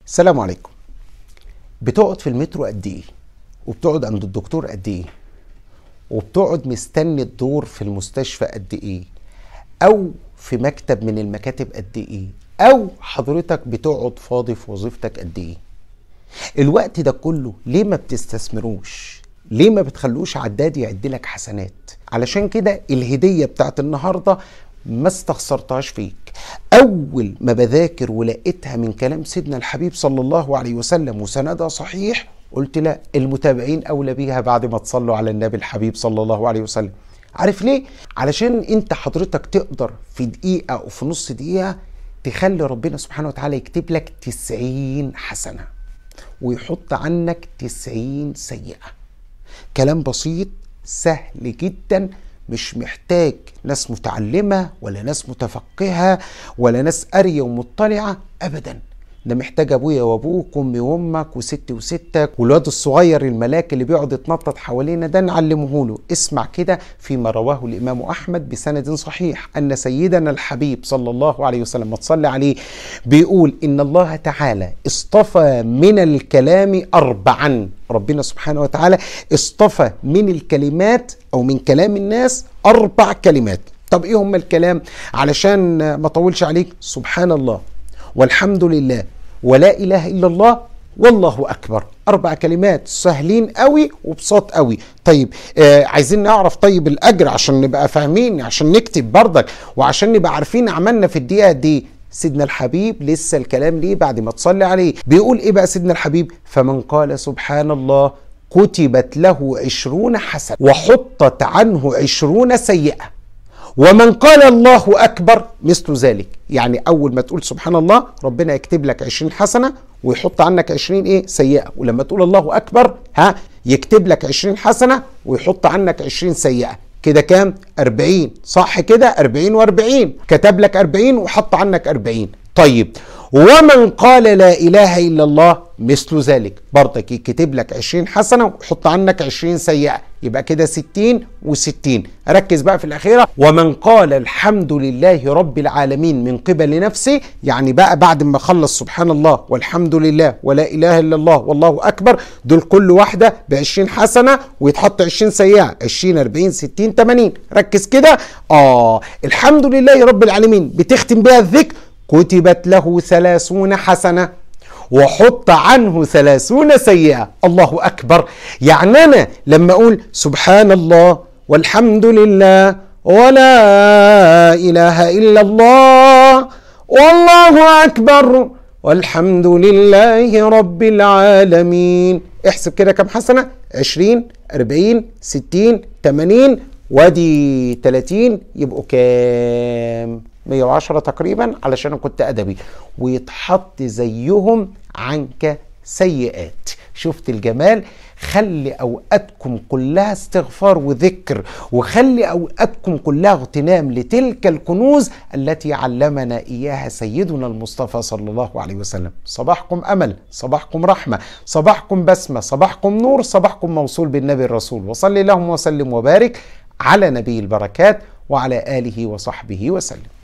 السلام عليكم بتقعد في المترو قد ايه وبتقعد عند الدكتور قد ايه وبتقعد مستني الدور في المستشفى قد ايه او في مكتب من المكاتب قد ايه او حضرتك بتقعد فاضي في وظيفتك قد ايه الوقت ده كله ليه ما بتستثمروش ليه ما بتخلوش عداد يعد لك حسنات علشان كده الهدية بتاعت النهاردة ما استخسرتهاش فيك اول ما بذاكر ولقيتها من كلام سيدنا الحبيب صلى الله عليه وسلم وسندها صحيح قلت لا المتابعين اولى بيها بعد ما تصلوا على النبي الحبيب صلى الله عليه وسلم عارف ليه علشان انت حضرتك تقدر في دقيقة او في نص دقيقة تخلي ربنا سبحانه وتعالى يكتب لك 90 حسنة ويحط عنك 90 سيئة كلام بسيط سهل جدا مش محتاج ناس متعلمة ولا ناس متفقهة ولا ناس قارية ومطلعة أبدا ده محتاج ابويا وابوك وامي وامك وستي وستك والواد الصغير الملاك اللي بيقعد يتنطط حوالينا ده نعلمه له اسمع كده فيما رواه الامام احمد بسند صحيح ان سيدنا الحبيب صلى الله عليه وسلم ما تصلي عليه بيقول ان الله تعالى اصطفى من الكلام اربعا ربنا سبحانه وتعالى اصطفى من الكلمات او من كلام الناس اربع كلمات طب ايه هم الكلام علشان ما اطولش عليك سبحان الله والحمد لله ولا اله الا الله والله اكبر اربع كلمات سهلين قوي وبساط قوي طيب آه عايزين نعرف طيب الاجر عشان نبقى فاهمين عشان نكتب بردك وعشان نبقى عارفين عملنا في الدقيقه دي سيدنا الحبيب لسه الكلام ليه بعد ما تصلي عليه بيقول ايه بقى سيدنا الحبيب فمن قال سبحان الله كتبت له عشرون حسنة وحطت عنه عشرون سيئة ومن قال الله أكبر مثل ذلك يعني أول ما تقول سبحان الله ربنا يكتب لك عشرين حسنة ويحط عنك عشرين إيه سيئة ولما تقول الله أكبر ها يكتب لك عشرين حسنة ويحط عنك عشرين سيئة كده كام؟ أربعين صح كده؟ أربعين وأربعين كتب لك أربعين وحط عنك أربعين طيب ومن قال لا إله إلا الله مثل ذلك برضك يكتب لك 20 حسنة ويحط عنك 20 سيئة يبقى كده 60 و60 ركز بقى في الأخيرة ومن قال الحمد لله رب العالمين من قبل نفسه يعني بقى بعد ما خلص سبحان الله والحمد لله ولا إله إلا الله والله أكبر دول كل واحدة ب 20 حسنة ويتحط 20 سيئة 20 40 60 80 ركز كده آه الحمد لله رب العالمين بتختم بها الذكر كتبت له ثلاثون حسنة وحط عنه ثلاثون سيئة الله أكبر يعني أنا لما أقول سبحان الله والحمد لله ولا إله إلا الله والله أكبر والحمد لله رب العالمين احسب كده كم حسنة عشرين أربعين ستين تمانين وادي تلاتين يبقوا كام 110 تقريبا علشان انا كنت ادبي ويتحط زيهم عنك سيئات شفت الجمال خلي اوقاتكم كلها استغفار وذكر وخلي اوقاتكم كلها اغتنام لتلك الكنوز التي علمنا اياها سيدنا المصطفى صلى الله عليه وسلم صباحكم امل صباحكم رحمه صباحكم بسمه صباحكم نور صباحكم موصول بالنبي الرسول وصلي اللهم وسلم وبارك على نبي البركات وعلى اله وصحبه وسلم